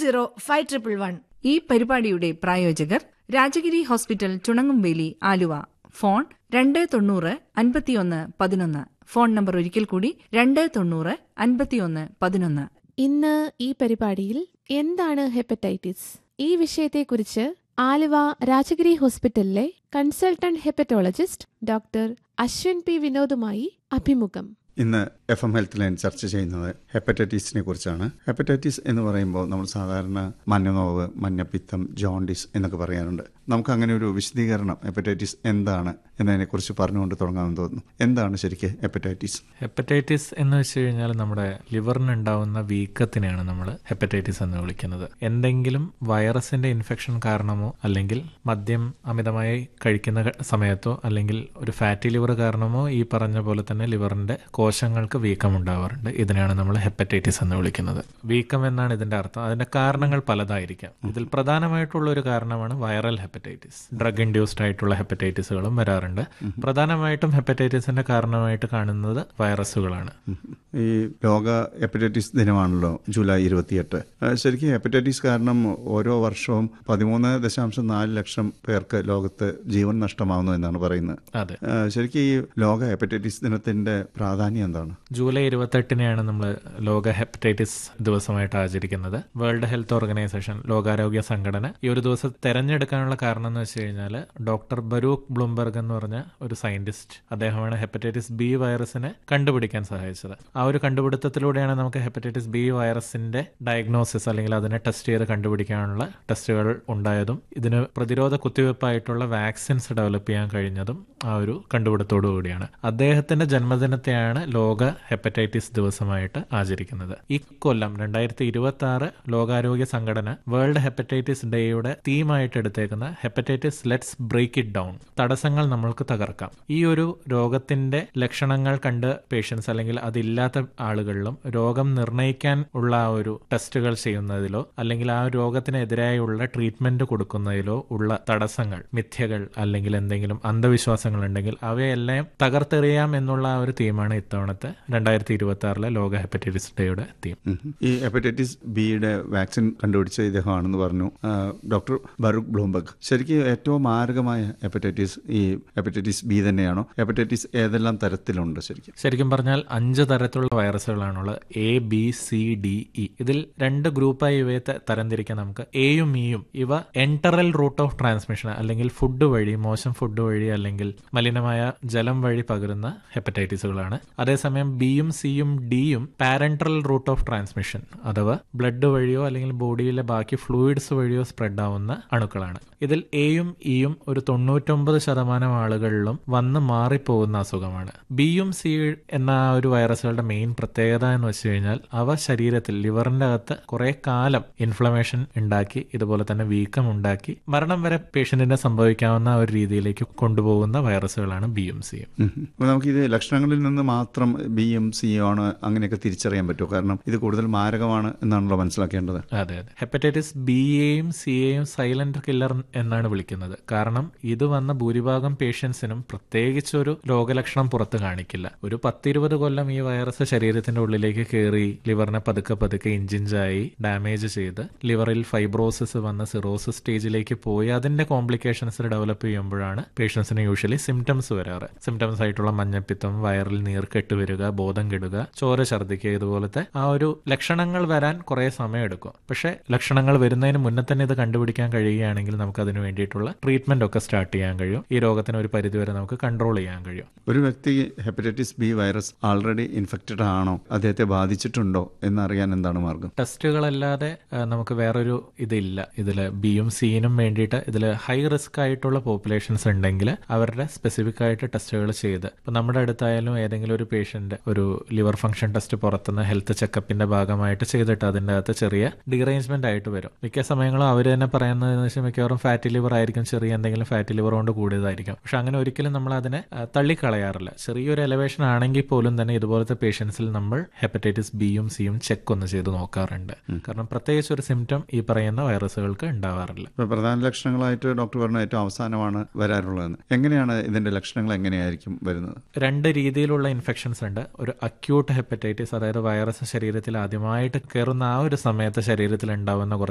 Zero five triple one ഈ പരിപാടിയുടെ പ്രായോജകർ രാജഗിരി ഹോസ്പിറ്റൽ ചുണങ്ങുംവേലി ആലുവ ഫോൺ രണ്ട് തൊണ്ണൂറ് അൻപത്തിയൊന്ന് പതിനൊന്ന് ഫോൺ നമ്പർ ഒരിക്കൽ കൂടി രണ്ട് തൊണ്ണൂറ് അൻപത്തിയൊന്ന് പതിനൊന്ന് ഇന്ന് ഈ പരിപാടിയിൽ എന്താണ് ഹെപ്പറ്റൈറ്റിസ് ഈ വിഷയത്തെക്കുറിച്ച് ആലുവ രാജഗിരി ഹോസ്പിറ്റലിലെ consultant hepatologist doctor Ashwin P വിനോദുമായി അഭിമുഖം ഇന്ന് എഫ് എം ഹെൽത്ത് ലൈൻ ചർച്ച ചെയ്യുന്നത് ഹെപ്പറ്റൈറ്റിസിനെ കുറിച്ചാണ് ഹെപ്പറ്റൈറ്റിസ് എന്ന് പറയുമ്പോൾ നമ്മൾ സാധാരണ മഞ്ഞനോവ് മഞ്ഞപ്പിത്തം ജോണ്ടിസ് എന്നൊക്കെ പറയാറുണ്ട് നമുക്ക് അങ്ങനെ ഒരു വിശദീകരണം ഹെപ്പറ്റൈറ്റിസ് എന്താണ് എന്നതിനെക്കുറിച്ച് പറഞ്ഞുകൊണ്ട് തുടങ്ങാമെന്ന് തോന്നുന്നു എന്താണ് ശരിക്കും ഹെപ്പറ്റൈറ്റിസ് ഹെപ്പറ്റൈറ്റിസ് എന്ന് വെച്ച് കഴിഞ്ഞാൽ നമ്മുടെ ലിവറിന് ഉണ്ടാവുന്ന വീക്കത്തിനെയാണ് നമ്മൾ ഹെപ്പറ്റൈറ്റിസ് എന്ന് വിളിക്കുന്നത് എന്തെങ്കിലും വൈറസിന്റെ ഇൻഫെക്ഷൻ കാരണമോ അല്ലെങ്കിൽ മദ്യം അമിതമായി കഴിക്കുന്ന ക- സമയത്തോ അല്ലെങ്കിൽ ഒരു ഫാറ്റി ലിവർ കാരണമോ ഈ പറഞ്ഞ പോലെ തന്നെ ലിവറിന്റെ കോശങ്ങൾക്ക് വീക്കം ഉണ്ടാവാറുണ്ട് ഇതിനെയാണ് നമ്മൾ ഹെപ്പറ്റൈറ്റിസ് എന്ന് വിളിക്കുന്നത് വീക്കം എന്നാണ് ഇതിന്റെ അർത്ഥം അതിന്റെ കാരണങ്ങൾ പലതായിരിക്കാം ഇതിൽ പ്രധാനമായിട്ടുള്ള ഒരു കാരണമാണ് വൈറൽ ഹെപ്പറ്റൈറ്റിസ് ഡ്രഗ് ഇൻഡ്യൂസ്ഡ് ആയിട്ടുള്ള ഹെപ്പറ്റൈറ്റിസുകളും വരാറുണ്ട് പ്രധാനമായിട്ടും ഹെപ്പറ്റൈറ്റിസിന്റെ കാരണമായിട്ട് കാണുന്നത് വൈറസുകളാണ് ഈ ലോക ഹെപ്പറ്റൈറ്റിസ് ദിനമാണല്ലോ ജൂലൈ ഇരുപത്തിയെട്ട് ആ, ശരിക്കും ഹെപ്പറ്റൈറ്റിസ് കാരണം ഓരോ വർഷവും പതിമൂന്ന് ദശാംശം നാല് ലക്ഷം പേർക്ക് ലോകത്ത് ജീവൻ നഷ്ടമാവുന്നു എന്നാണ് പറയുന്നത് അതെ ആ, ശരിക്കും ഈ ലോക ഹെപ്പറ്റൈറ്റിസ് ദിനത്തിന്റെ പ്രാധാന്യം എന്താണ് ജൂലൈ ഇരുപത്തെട്ടിനെയാണ് നമ്മൾ ലോക ഹെപ്പറ്റൈറ്റിസ് ദിവസമായിട്ട് ആചരിക്കുന്നത് വേൾഡ് ഹെൽത്ത് ഓർഗനൈസേഷൻ ലോകാരോഗ്യ സംഘടന ഈ ഒരു ദിവസം തെരഞ്ഞെടുക്കാനുള്ള കാരണം എന്ന് വെച്ച് കഴിഞ്ഞാൽ ഡോക്ടർ ബരൂക്ക് ബ്ലൂംബർഗ് എന്ന് പറഞ്ഞ ഒരു സയന്റിസ്റ്റ് അദ്ദേഹമാണ് ഹെപ്പറ്റൈറ്റിസ് ബി വൈറസിനെ കണ്ടുപിടിക്കാൻ സഹായിച്ചത് ആ ഒരു കണ്ടുപിടുത്തത്തിലൂടെയാണ് നമുക്ക് ഹെപ്പറ്റൈറ്റിസ് ബി വൈറസിന്റെ ഡയഗ്നോസിസ് അല്ലെങ്കിൽ അതിനെ ടെസ്റ്റ് ചെയ്ത് കണ്ടുപിടിക്കാനുള്ള ടെസ്റ്റുകൾ ഉണ്ടായതും ഇതിന് പ്രതിരോധ കുത്തിവയ്പ്പായിട്ടുള്ള വാക്സിൻസ് ഡെവലപ്പ് ചെയ്യാൻ കഴിഞ്ഞതും ആ ഒരു കണ്ടുപിടുത്തോടു കൂടിയാണ് അദ്ദേഹത്തിന്റെ ജന്മദിനത്തെയാണ് ലോക ഹെപ്പറ്റൈറ്റിസ് ദിവസമായിട്ട് ആചരിക്കുന്നത് ഈ കൊല്ലം രണ്ടായിരത്തി ഇരുപത്തി ആറ് ലോകാരോഗ്യ സംഘടന വേൾഡ് ഹെപ്പറ്റൈറ്റിസ് ഡേയുടെ തീമായിട്ട് എടുത്തേക്കുന്ന hepatitis let's break it down തടസ്സങ്ങൾ നമ്മൾക്ക് തകർക്കാം ഈ ഒരു രോഗത്തിന്റെ ലക്ഷണങ്ങൾ കണ്ട് പേഷ്യൻസ് അല്ലെങ്കിൽ അതില്ലാത്ത ആളുകളിലും രോഗം നിർണ്ണയിക്കാൻ ഉള്ള ആ ഒരു ടെസ്റ്റുകൾ ചെയ്യുന്നതിലോ അല്ലെങ്കിൽ ആ രോഗത്തിനെതിരായുള്ള ട്രീറ്റ്മെന്റ് കൊടുക്കുന്നതിലോ ഉള്ള തടസ്സങ്ങൾ മിഥ്യകൾ അല്ലെങ്കിൽ എന്തെങ്കിലും അന്ധവിശ്വാസങ്ങൾ ഉണ്ടെങ്കിൽ അവയെല്ലാം തകർത്തെറിയാം എന്നുള്ള ആ ഒരു തീമാണ് ഇത്തവണത്തെ രണ്ടായിരത്തി ഇരുപത്തി ആറിലെ ലോക ഹെപ്പറ്റൈറ്റിസ് ഡേയുടെ തീം ഉം. ഈ ഹെപ്പറ്റൈറ്റിസ് ബിയുടെ വാക്സിൻ കണ്ടുപിടിച്ച ഇദ്ദേഹമാണെന്ന് പറഞ്ഞു ആ, ഡോക്ടർ ബറൂഖ് ബ്ലൂംബർഗ് ശരിക്കും ഏറ്റവും മാരകമായ ഹെപ്പറ്റൈറ്റിസ് ഈ ഹെപ്പറ്റൈറ്റിസ് ബി തന്നെയാണോ ഹെപ്പറ്റൈറ്റിസ് ഏതെല്ലാം തരത്തിലുണ്ട് ശരിക്കും ശരിക്കും പറഞ്ഞാൽ അഞ്ച് തരത്തിലുള്ള വൈറസുകളാണുള്ളത് A B C D E ഇതിൽ രണ്ട് ഗ്രൂപ്പായി ഇവയെ ത- തരംതിരിക്കാൻ നമുക്ക് എയും ഇയും ഇവ എൻറ്ററൽ റൂട്ട് ഓഫ് ട്രാൻസ്മിഷൻ അല്ലെങ്കിൽ ഫുഡ് വഴി മോശം ഫുഡ് വഴി അല്ലെങ്കിൽ മലിനമായ ജലം വഴി പകരുന്ന ഹെപ്പറ്റൈറ്റിസുകളാണ് അതേസമയം ബിയും സിയും ഡിയും പാരന്ററൽ റൂട്ട് ഓഫ് ട്രാൻസ്മിഷൻ അഥവാ ബ്ലഡ് വഴിയോ അല്ലെങ്കിൽ ബോഡിയിലെ ബാക്കി ഫ്ലൂയിഡ്സ് വഴിയോ സ്പ്രെഡ് ആവുന്ന അണുക്കളാണ് ഇതിൽ എയും ഇയും ഒരു തൊണ്ണൂറ്റൊമ്പത് ശതമാനം ആളുകളിലും വന്ന് മാറിപ്പോകുന്ന അസുഖമാണ് ബിയും സി എന്ന ആ ഒരു വൈറസുകളുടെ മെയിൻ പ്രത്യേകത എന്ന് വെച്ച് കഴിഞ്ഞാൽ അവ ശരീരത്തിൽ ലിവറിന്റെ അകത്ത് കുറെ കാലം ഇൻഫ്ലമേഷൻ ഉണ്ടാക്കി ഇതുപോലെ തന്നെ വീക്കം ഉണ്ടാക്കി മരണം വരെ പേഷ്യന്റിനെ സംഭവിക്കാവുന്ന ഒരു രീതിയിലേക്ക് കൊണ്ടുപോകുന്ന വൈറസുകളാണ് ബിയും സിയും ഉം. അപ്പോൾ നമുക്കിത് ലക്ഷണങ്ങളിൽ നിന്ന് മാത്രം ബി എം സി ആണ് അങ്ങനെയൊക്കെ തിരിച്ചറിയാൻ പറ്റുമോ കാരണം ഇത് കൂടുതൽ മാരകമാണ് എന്നാണല്ലോ മനസ്സിലാക്കേണ്ടത് അതെ അതെ ഹെപ്പറ്റൈറ്റിസ് ബിയെയും സിയെയും സൈലന്റ് കില്ലർ എന്നാണ് വിളിക്കുന്നത് കാരണം ഇത് വന്ന ഭൂരിഭാഗം പേഷ്യൻസിനും പ്രത്യേകിച്ച് ഒരു രോഗലക്ഷണം പുറത്ത് കാണിക്കില്ല ഒരു പത്തിരുപത് കൊല്ലം ഈ വൈറസ് ശരീരത്തിന്റെ ഉള്ളിലേക്ക് കയറി ലിവറിനെ പതുക്കെ പതുക്കെ ഇഞ്ചിഞ്ചായി ഡാമേജ് ചെയ്ത് ലിവറിൽ ഫൈബ്രോസിസ് വന്ന് സിറോസിസ് സ്റ്റേജിലേക്ക് പോയി അതിന്റെ കോംപ്ലിക്കേഷൻസ് ഡെവലപ്പ് ചെയ്യുമ്പോഴാണ് പേഷ്യൻസിന് യൂഷ്വലി സിംറ്റംസ് വരാറ് സിംറ്റംസ് ആയിട്ടുള്ള മഞ്ഞപ്പിത്തം വയറിൽ നീർക്കെട്ട് വരിക ബോധം കെടുക ചോര ഛർദ്ദിക്കുക ഇതുപോലത്തെ ആ ഒരു ലക്ഷണങ്ങൾ വരാൻ കുറെ സമയം എടുക്കും പക്ഷെ ലക്ഷണങ്ങൾ വരുന്നതിന് മുന്നേ തന്നെ ഇത് കണ്ടുപിടിക്കാൻ കഴിയുകയാണെങ്കിൽ നമുക്ക് അതിന് വേണ്ടിയിട്ടുള്ള ട്രീറ്റ്മെന്റ് ഒക്കെ സ്റ്റാർട്ട് ചെയ്യാൻ കഴിയും ഈ രോഗത്തിന് ഒരു പരിധിവരെ നമുക്ക് കൺട്രോൾ ചെയ്യാൻ കഴിയും ഒരു വ്യക്തി hepatitis B virus already infected ആണോ അദ്ദേഹത്തെ ബാധിച്ചിട്ടുണ്ടോ എന്നറിയാൻ എന്താണ് മാർഗം ടെസ്റ്റുകളല്ലാതെ ആ, നമുക്ക് വേറൊരു ഇതില്ല ഇതിൽ ബിയും സിനും വേണ്ടിയിട്ട് ഇതിൽ ഹൈ റിസ്ക് ആയിട്ടുള്ള പോപ്പുലേഷൻസ് ഉണ്ടെങ്കിൽ അവരുടെ സ്പെസിഫിക് ആയിട്ട് ടെസ്റ്റുകൾ ചെയ്ത് ഇപ്പം നമ്മുടെ അടുത്തായാലും ഏതെങ്കിലും ഒരു പേഷ്യന്റ് ഒരു ലിവർ ഫംഗ്ഷൻ ടെസ്റ്റ് പുറത്തുനിന്ന് ഹെൽത്ത് ചെക്കപ്പിന്റെ ഭാഗമായിട്ട് ചെയ്തിട്ട് അതിൻ്റെ അകത്ത് ചെറിയ ഡീറേഞ്ച്മെന്റ് ആയിട്ട് വരും മിക്ക സമയങ്ങളും അവർ തന്നെ പറയുന്നത് എന്ന് വെച്ചാൽ മിക്കവാറും ഫാറ്റി ലിവർ ആയിരിക്കും ചെറിയ എന്തെങ്കിലും ഫാറ്റി ലിവർ കൊണ്ട് കൂടിയതായിരിക്കും പക്ഷെ അങ്ങനെ ഒരിക്കലും നമ്മൾ അതിനെ ആ, തള്ളിക്കളയാറില്ല ചെറിയൊരു എലവേഷൻ ആണെങ്കിൽ പോലും തന്നെ ഇതുപോലത്തെ പേഷ്യൻസിൽ നമ്മൾ ഹെപ്പറ്റൈറ്റിസ് ബിയും സിയും ചെക്ക് ഒന്ന് ചെയ്ത് നോക്കാറുണ്ട് കാരണം പ്രത്യേകിച്ച് ഒരു സിംറ്റം ഈ പറയുന്ന വൈറസുകൾക്ക് ഉണ്ടാവാറില്ല ഇപ്പോൾ പ്രധാന ലക്ഷണങ്ങളായിട്ട് ഡോക്ടർ പറഞ്ഞ ഏറ്റവും അവസാനമാണ് വരാറുള്ളതെന്ന് എങ്ങനെയാണ് ഇതിന്റെ ലക്ഷണങ്ങൾ എങ്ങനെയായിരിക്കും വരുന്നത് രണ്ട് രീതിയിലുള്ള ഇൻഫെക്ഷൻസ് ഉണ്ട് ഒരു അക്യൂട്ട് ഹെപ്പറ്റൈറ്റിസ് അതായത് വൈറസ് ശരീരത്തിൽ ആദ്യമായിട്ട് കയറുന്ന ആ ഒരു സമയത്ത് ശരീരത്തിൽ ഉണ്ടാവുന്ന കുറച്ച്